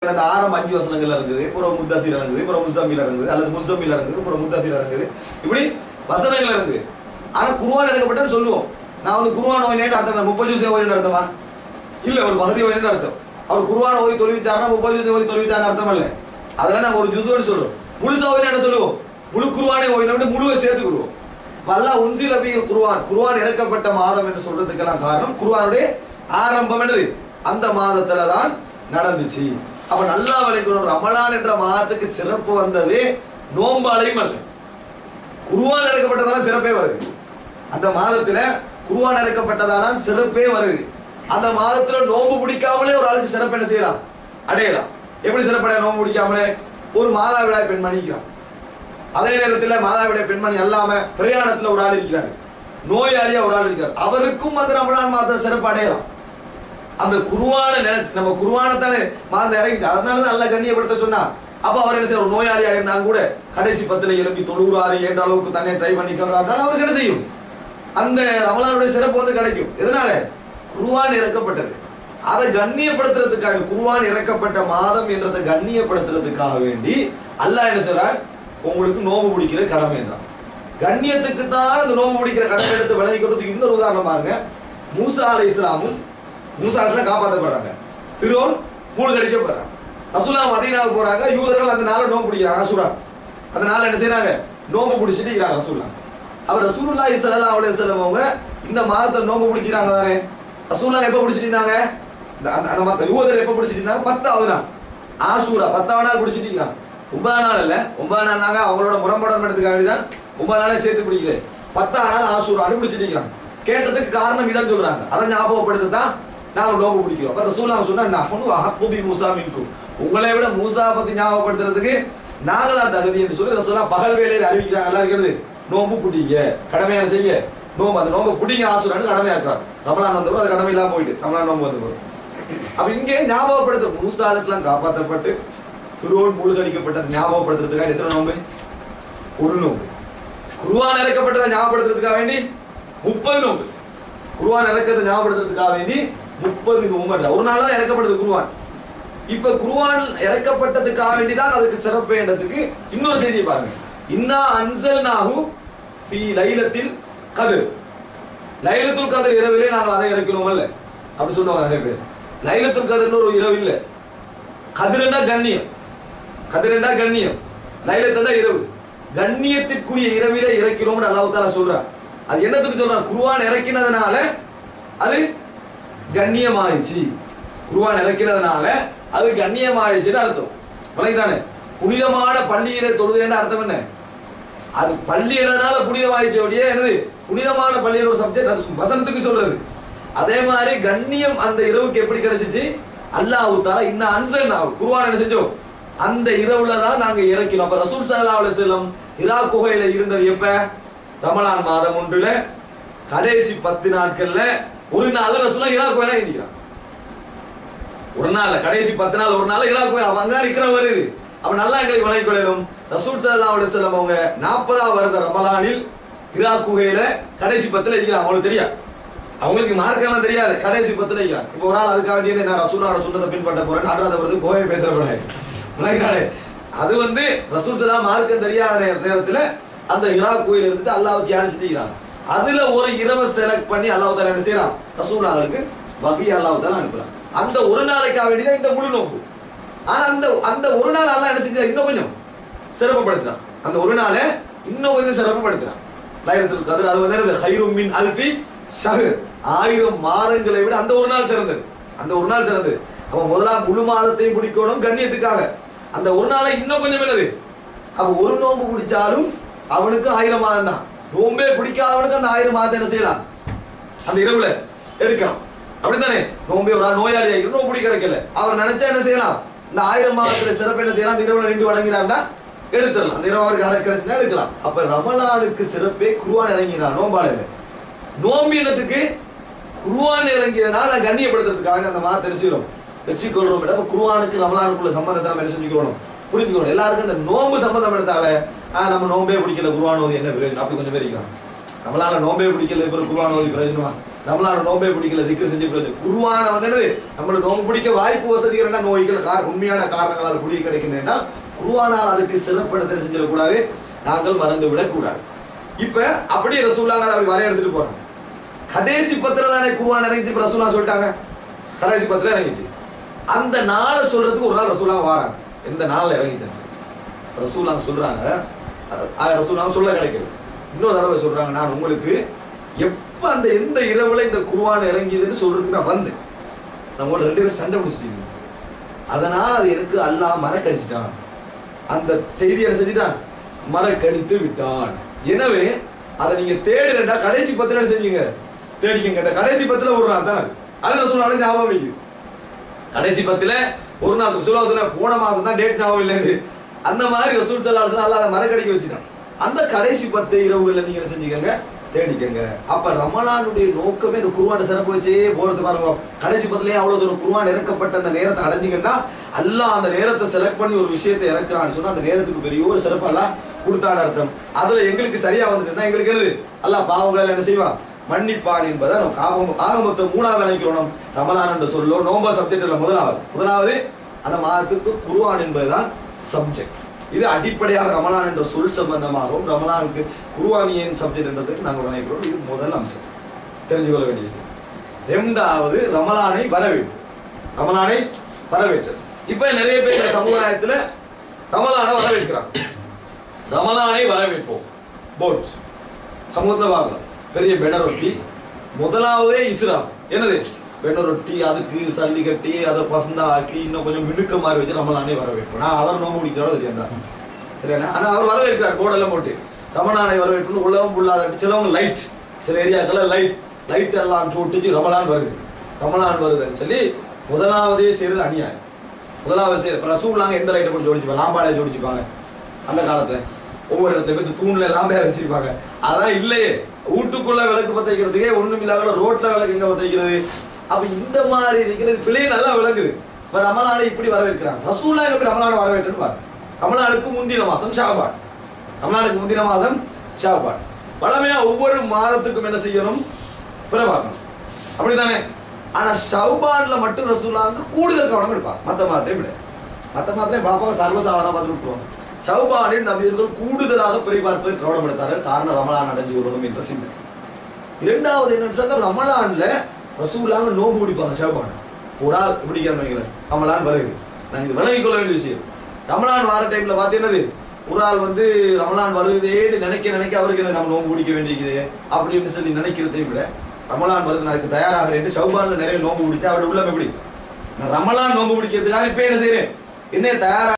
அந்த ஆரம்ப அஞ்சு வசனங்கள் இருக்குது ஒரு முத்தத்தீர் இருக்குது ஒரு முசம்மில் இருக்குது அல்லது முசம்மில் இருக்குது ஒரு முத்தத்தீர் இருக்குது இப்படி வசனங்கள் இருக்குது ஆனா குருவான் இறக்கப்பட்டன்னு சொல்லுவோம் நான் வந்து குருவான் ஓய்னேட்டு அர்த்தம் முப்பது ஜூஸ் ஓய்னு அர்த்தமா இல்ல ஒரு பகுதி ஓய்னு அர்த்தம் அவர் குருவான் ஓய் தொழுவிச்சாருன்னா முப்பது ஜூஸ் ஓய் தொழுவிச்சாருன்னு அர்த்தம் இல்ல அதெல்லாம் நாங்க ஒரு ஜூஸோடு சொல்றோம் முழுசா ஓய்னா என்ன சொல்லுவோம் முழு குருவானை ஓய்னு முழுவை சேர்த்து விடுவோம் வல்லா உன்சில பீல் குருவான் குருவான் இறக்கப்பட்ட மாதம் என்று சொல்றதுக்கெல்லாம் காரணம் குருவானுடைய ஆரம்பம் என்னது அந்த மாதத்துல தான் நடந்துச்சு அப்ப நல்லா விளைக்கணும் ரமலான் என்ற மாதத்துக்கு சிறப்பு வந்தது நோம்பாலையும் அல்ல குருவான் இறக்கப்பட்டதால சிறப்பே வருது அந்த மாதத்துல குருவான் இறக்கப்பட்டதால சிறப்பே வருது அந்த மாதத்துல நோம்பு பிடிக்காமலே ஒரு ஆளுக்கு சிறப்பு என்ன செய்யலாம் அடையலாம் எப்படி சிறப்படைய நோம்பு பிடிக்காமலே ஒரு மாதாவிடாய் பெண்மணிக்கிறான் அதே நேரத்துல மாதாவிடாய் பெண்மணி அல்லாம பிரயாணத்துல ஒரு ஆள் இருக்கிறார் நோயாளியா ஒரு ஆள் இருக்கிறார் அவருக்கும் அந்த ரமலான் மாதம் சிறப்பு அடையலாம் அந்த குருவான நினைச்சு நம்ம குருவானத்தானே மாதம் இறங்கி அதனால நல்லா கண்ணியப்படுத்த சொன்னா அப்ப அவர் என்ன செய்யும் ஒரு நோயாளியா இருந்தாங்க கூட கடைசி பத்துல எழுப்பி தொழுகிறாரு என்ற அளவுக்கு தானே ட்ரை பண்ணிக்கிறாரு அவருக்கு என்ன செய்யும் அந்த ரமலானுடைய சிறப்பு வந்து கிடைக்கும் எதனால குருவான் இறக்கப்பட்டது அதை கண்ணியப்படுத்துறதுக்காக குருவான் இறக்கப்பட்ட மாதம் என்றதை கண்ணியப்படுத்துறதுக்காக வேண்டி அல்லாஹ் என்ன செய்றான் உங்களுக்கு நோம்பு பிடிக்கிற கடமை என்றான் கண்ணியத்துக்கு தான் அந்த நோம்பு பிடிக்கிற கடமை எடுத்து விளங்கி கொடுத்ததுக்கு இன்னொரு உதாரணம் பாருங்க மூசா அலை இஸ்லாமும் மூசா அலைஸ்லாம் காப்பாற்றப்படுறாங்க ஃபிரோன் மூணு கடிக்கப்படுறாங்க ரசூலா மதீனாவுக்கு போறாங்க யூதர்கள் அந்த நாளை நோம்பு பிடிக்கிறாங்க அசுரா அந்த நாளை என்ன செய்றாங்க நோம்பு பிடிச்சிட்டு இருக்கிறாங்க ரசூலா அவர் ரசூலுல்லாஹி ஸல்லல்லாஹு அலைஹி வஸல்லம் அவங்க இந்த மாதத்தை நோம்பு பிடிச்சிட்டாங்க தானே ரசூலுல்லா எப்ப பிடிச்சிட்டு இருந்தாங்க இந்த அந்த அந்த மாதம் யூதர் எப்ப பிடிச்சிட்டு இருந்தாங்க பத்தாவது நாள் ஆசூரா பத்தாவது நாள் பிடிச்சிட்டு இருக்கிறாங்க ஒன்பதாம் நாள் இல்ல ஒன்பதாம் நாள்னாங்க அவங்களோட முரம்படம் எடுத்துக்காக வேண்டிதான் ஒன்பது நாளே சேர்த்து பிடிக்கல பத்தாம் நாள் ஆசூரான்னு பிடிச்சிட்டு இருக்கிறாங்க கேட்டதுக்கு காரணம் இதான் சொல்றாங்க அதை ஞாபகப்படுத்த தான் நாங்க நோம்பு பிடிக்கிறோம் அப்ப ரசூலா சொன்னா நஹனு அஹப்பு மூசா மின்கும் உங்களை விட மூசா பத்தி ஞாபகப்படுத்துறதுக்கு நாங்க தான் தகுதி என்று சொல்லி ரசூலா பகல் வேலையில அறிவிக்கிறாங்க எல்லாம் இருக்கிறது நோம்பு பிடிங்க கடமையான செய்ய நோம்பு அந்த நோம்பு பிடிங்க ஆசுரான்னு கடமையாக்குறாங்க ரமலான் வந்தப்போ அது கடமை இல்லாம போயிட்டு ரமலான் நோம்பு வந்து போகும் அப்ப இங்கே ஞாபகப்படுத்த மூசா அலிஸ்லாம் காப்பாற்றப்பட்டு ஃபிரோன் மூழ்கடிக்கப்பட்டது ஞாபகப்படுத்துறதுக்காக எத்தனை நோம்பு ஒரு நோம்பு குருவான் இறக்கப்பட்டதை ஞாபகப்படுத்துறதுக்காக வேண்டி முப்பது நோம்பு குருவான் இறக்கத்தை ஞாபகப்படுத்துறதுக்காக வேண்டி முப்பது நோம்பு ஒரு நாள் தான் இறக்கப்படுது குருவான் இப்ப குருவான் இறக்கப்பட்டதுக்காக வேண்டிதான் அதுக்கு சிறப்பு என்றதுக்கு இன்னொரு செய்தியை பாருங்க இன்னா அன்சல்நாஹு ஃபீ லைலத்தில் கதிர் லைலத்துல் கதிர் இரவிலே நாங்கள் அதை இறக்கிறோம் அல்ல அப்படி சொல்லுவாங்க நிறைய பேர் லைலத்துல் கதிர்னு ஒரு இரவு இல்ல கதிரண்டா கண்ணியம் கதிரண்டா கண்ணியம் லைலத்தண்டா இரவு கண்ணியத்திற்குரிய இரவிலே இறக்கிறோம்னு அல்லாஹ் தாலா சொல்றான் அது என்னத்துக்கு சொல்றான் குருவான் இறக்கினதுனால அது கண்ணியமாயிடுச்சு குருவான் இறக்கிறதுனால அது கண்ணியமாயிடுச்சுன்னு அர்த்தம் விளங்கிட்டானே புனிதமான பள்ளியிலே தொழுதுன்னு அர்த்தம் என்ன அது பள்ளியிடனால புனிதமாயிடுச்சு அப்படியே என்னது புனிதமான பள்ளியோட ஒரு சப்ஜெக்ட் அது வசனத்துக்கு சொல்றது அதே மாதிரி கண்ணியம் அந்த இரவுக்கு எப்படி கிடைச்சிச்சு அல்லாஹ் தாலா இன்னும் அன்சல் நான் குருவான் என்ன செஞ்சோம் அந்த இரவுல தான் நாங்க இறக்கினோம் அப்ப ரசூல் சல்லா அலைஹி வஸல்லம் ஹிரா குகையில இருந்தது எப்ப ரமலான் மாதம் ஒன்றுல கடைசி பத்து நாட்கள்ல ஒரு நாள் ரசூலா ஹிரா குகையில இருக்கிறான் ஒரு நாள் கடைசி பத்து நாள் ஒரு நாள் ஹிரா குகை அவங்க இருக்கிற வருது அப்ப நல்லா எங்களுக்கு வழங்கிக் கொள்ளணும் ரசூல் சல்லா அலைஹி வஸல்லம் அவங்க நாற்பதாம் வருட ரமலானில் ஹிரா குகையில கடைசி பத்துல இருக்கிறாங்க அவங்களுக்கு தெரியாது அவங்களுக்கு மார்க்கெல்லாம் தெரியாது கடைசி பத்துல இருக்கிறாங்க இப்போ ஒரு நாள் அதுக்காக வேண்டிய நான் ரசூலோட சொன்னதை பின்பற்ற போறேன் அன்றாத வருது கோயில் பேத்திரப்படாது விளங்கினாலே அது வந்து ரசூல் சலாம் மார்க்கம் தெரியாத நே- நேரத்துல அந்த இரா கோயில் இருந்துட்டு அல்லாஹ் தியானிச்சு தீக்கிறாங்க அதுல ஒரு இரவை செலக்ட் பண்ணி அல்லாஹ் தாலா என்ன செய்யறான் ரசூலாங்களுக்கு வகை அல்லாஹ் தாலா அனுப்புறான் அந்த ஒரு நாளைக்காக வேண்டிதான் இந்த முழு நோக்கு ஆனா அந்த அந்த ஒரு நாள் அல்லாஹ் என்ன செஞ்சான் இன்னும் கொஞ்சம் சிறப்புப்படுத்துறான் அந்த ஒரு நாளை இன்னும் கொஞ்சம் சிறப்புப்படுத்துறான் லைலத்துல் கதிர் அது வந்து என்னது ஹைரும் மின் அல்ஃபி ஷஹர் ஆயிரம் மாதங்களை விட அந்த ஒரு நாள் சிறந்தது அந்த ஒரு நாள் சிறந்தது அவன் முதலாம் முழு மாதத்தையும் பிடிக்கணும் கண்ணியத்துக்காக அந்த ஒரு நாளை இன்னும் கொஞ்சம் என்னது அப்ப ஒரு நோன்பு பிடிச்சாலும் அவனுக்கு ஆயிரம் மாதம் தான் நோம்பே பிடிக்காதவனுக்கு அந்த ஆயிரம் மாதத்தை என்ன செய்யலாம் அந்த இரவுல எடுக்கலாம் அப்படித்தானே நோம்பே ஒரு ஆள் நோயாளி ஆகிரும் நோம்பு பிடி கிடைக்கல அவர் நினைச்சா என்ன செய்யலாம் இந்த ஆயிரம் மாதத்துல சிறப்பு என்ன செய்யலாம் அந்த இரவுல ரெண்டு வழங்கிறாங்கன்னா எடுத்துடலாம் அந்த இரவு அவருக்கு அடை கிடைச்சுன்னா எடுக்கலாம் அப்ப ரமலானுக்கு சிறப்பே குருவான் இறங்கினான் நோம்பாளையில நோம்பு என்னத்துக்கு குருவான் இறங்கியதுனால நான் கண்ணியப்படுத்துறதுக்காக அந்த மாதத்தை தெரிஞ்சுக்கிறோம் வச்சுக்கொள்றோம் அப்ப குருவானுக்கு ரமலானுக்குள்ள சம்பந்தத்தை நம்ம என்ன செஞ்சுக்கணும் புரிஞ்சுக்கணும் எல்லாருக்கும் இந்த நோம்பு சம்பந்தம் எடுத்தால ஆஹ் நம்ம நோம்பே பிடிக்கல குருவான் ஓதி என்ன பிரயோஜனம் அப்படி கொஞ்சம் பேர் இருக்காங்க நம்மளால நோம்பே பிடிக்கல இப்போ குருவான் ஓதி பிரயோஜனமா நம்மளால நோம்பே பிடிக்கல திக்கு செஞ்சு பிரயோஜனம் குருவான வந்து என்னது நம்மளுக்கு நோம்பு பிடிக்க வாய்ப்பு வசதிகள் என்ன நோய்கள் கார உண்மையான காரணங்களால் குடி கிடைக்கின்றன என்றால் குருவானால் அதுக்கு சிறப்படுத்த செஞ்சிடக்கூடாது நாங்கள் மறந்து விடக்கூடாது இப்ப அப்படியே ரசூலாங்க அப்படி வரைய எடுத்துட்டு போறாங்க கடைசி பத்துல தானே குருவான் இறங்கிச்சு இப்ப ரசூலா சொல்லிட்டாங்க கடைசி பத்துல இறங்கிச்சு அந்த நாளை சொல்றதுக்கு ஒரு நாள் ரசூலா வாராங்க எந்த நாள்ல இறங்கிச்சு ரசூலா சொல்றாங்க அது- அது ரசூலா சொல்ல கிடைக்கல இன்னொரு தடவை சொல்றாங்க நான் உங்களுக்கு எப்ப அந்த எந்த இரவுல இந்த குருவான் இறங்கியதுன்னு சொல்றதுக்கு நான் வந்தேன் நம்ம கூட ரெண்டு பேரும் சண்டை பிடிச்சிட்டீங்க அதனால அது எனக்கு அல்லாஹ் மறக்கடிச்சிட்டான் அந்த செய்தியை என்ன செஞ்சுட்டான் மறக்கடித்து விட்டான் எனவே அதை நீங்க தேடுறா கடைசி பத்துல என்ன செஞ்சீங்க தேடிக்கங்க இந்த கடைசி பத்துல ஒரு நாள் தான் அது. அது ரசூலாலே ஞாபகம் வைக்குது கடைசி பத்துல ஒரு நாள் ரசூலா சொன்ன போன மாசம் தான் டேட் ஞாபகம் இல்லைன்னு அந்த மாதிரி ரசூல் சல்லா அல்லாஹ் அதை மறக்கடிக்க வச்சுட்டான் அந்த கடைசி பத்து இரவுகள்ல நீங்க என்ன செஞ்சுக்கங்க தேடிக்கங்க அப்ப ரமலானுடைய நோக்கமே இந்த குருவான சிறப்பு வச்சே போறது பாருங்க கடைசி பத்துலயே அவ்வளவு தூரம் குருவான் இறக்கப்பட்ட அந்த நேரத்தை அடைஞ்சிங்கன்னா அல்லாஹ் அந்த நேரத்தை செலக்ட் பண்ணி ஒரு விஷயத்தை இறக்குறான்னு சொன்னா அந்த நேரத்துக்கு பெரிய ஒரு சிறப்பு எல்லாம் கொடுத்தான அர்த்தம் அதுல எங்களுக்கு சரியா வந்துட்டுன்னா எங்களுக்கு என்னது அல்லாஹ் பாவங்களை என்ன செய்வா மன்னிப்பான் என்பதை நம்ம ஆக- ஆக மொத்தம் மூணாவது நினைக்கிறோம் ரமலான் என்று சொல்லோ நோம்பா சப்ஜெக்ட் இல்ல முதலாவது முதலாவது அந்த மாதத்துக்கு குருவான் என்பதுதான் சப்ஜெக்ட் இது அடிப்படையாக ரமலான் என்ற சொல் சம்பந்தமாகவும் ரமலானுக்கு குருவானியன் சப்ஜெக்ட் என்றதுக்கு நாங்கள் நினைக்கிறோம் இது முதல் அம்சம் தெரிஞ்சு கொள்ள வேண்டிய விஷயம் ரெண்டாவது ரமலானை வரவேற்பு ரமலானை வரவேற்று இப்ப நிறைய பேர் இந்த சமுதாயத்துல ரமலானை வரவேற்கிறாங்க ரமலானை வரவேற்போம் போட் சமூகத்தை பார்க்கலாம் பெரிய பெனர் ஒட்டி முதலாவதே இஸ்லாம் என்னது பெனர் ஒட்டி அதுக்கு சல்லி கட்டி அதை பசந்தா ஆக்கி இன்னும் கொஞ்சம் மினுக்க மாதிரி வச்சு ரமலானே வரவேற்போம் நான் அவர் நோம்பு முடிக்கிறோட தெரியும் தான் சரியா ஆனா அவர் வரவேற்கிறார் போர்டெல்லாம் போட்டு ரமலானை வரவேற்பு உலகம் ஃபுல்லாக சிலவங்க லைட் சில ஏரியாக்கெல்லாம் லைட் லைட் எல்லாம் போட்டுச்சு ரமலான் வருது ரமலான் வருதுன்னு சொல்லி முதலாவதே செய்யறது அநியாயம் முதலாவது செய்யறது இப்போ ரசூலாங்க எந்த லைட்டை போட்டு ஜோடிச்சுப்பாங்க லாம்பாடையை ஜோடிச்சுப்பாங்க அந்த காலத்துல ஒவ்வொரு இடத்துல போய் தூண்ல லாம்பையா வச்சிருப்பாங்க அதான் இல்லையே வீட்டுக்குள்ள விளக்கு பத்த வைக்கிறதுக்கே ஒண்ணும் இல்லாத ரோட்ல விளக்கு எங்க பத்த வைக்கிறது அப்ப இந்த மாதிரி இருக்கிறது பிள்ளைய நல்லா விளங்குது இப்ப ரமலானை இப்படி வரவேற்கிறாங்க ரசூலா எப்படி ரமலானை வரவேற்றுன்னு பாரு ரமலானுக்கு முந்தின மாசம் ஷாபான் ரமலானுக்கு முந்தின மாதம் ஷாபான் வளமையா ஒவ்வொரு மாதத்துக்கும் என்ன செய்யணும் பிறவாக்கணும் அப்படிதானே ஆனா ஷவுபான்ல மட்டும் ரசூலாங்க கூடுதல் கவனம் எடுப்பாங்க மத்த மாதத்தை விட மத்த மாதத்தை பாப்பாங்க சர்வசாதாரண பார்த்து விட்டுருவாங்க ஷவுபானில் நபியர்கள் கூடுதலாக பிறை பார்ப்பதை கவனம் எடுத்தார்கள் காரணம் ரமலான் அடைஞ்சு கொள்ளணும் என்ற சிந்தனை இரண்டாவது என்னன்னு சொன்னா ரமலான்ல ரசூலாங்க நோன்பு பிடிப்பாங்க ஷவுபான் ஒரு ஆள் பிடிக்கிறவங்க ரமலான் வருது நாங்க இது விலகிக் கொள்ள வேண்டிய விஷயம் ரமலான் வார டைம்ல பார்த்து என்னது ஒரு ஆள் வந்து ரமலான் வருதேன்னு நினைக்க நினைக்க அவருக்கு என்ன நம்ம நோன்பு பிடிக்க வேண்டியது அப்படின்னு சொல்லி நினைக்கிறதை விட ரமலான் வருது நான் அதுக்கு தயாராகிறேன் ஷவுபான்ல நிறைய நோன்பு பிடிச்சா அவருடைய உள்ளம் எப்படி நான் ரமலான் நோன்பு பிடிக்கிறதுக்காக இப்ப என்ன செய்யறேன் என்ன தயாரா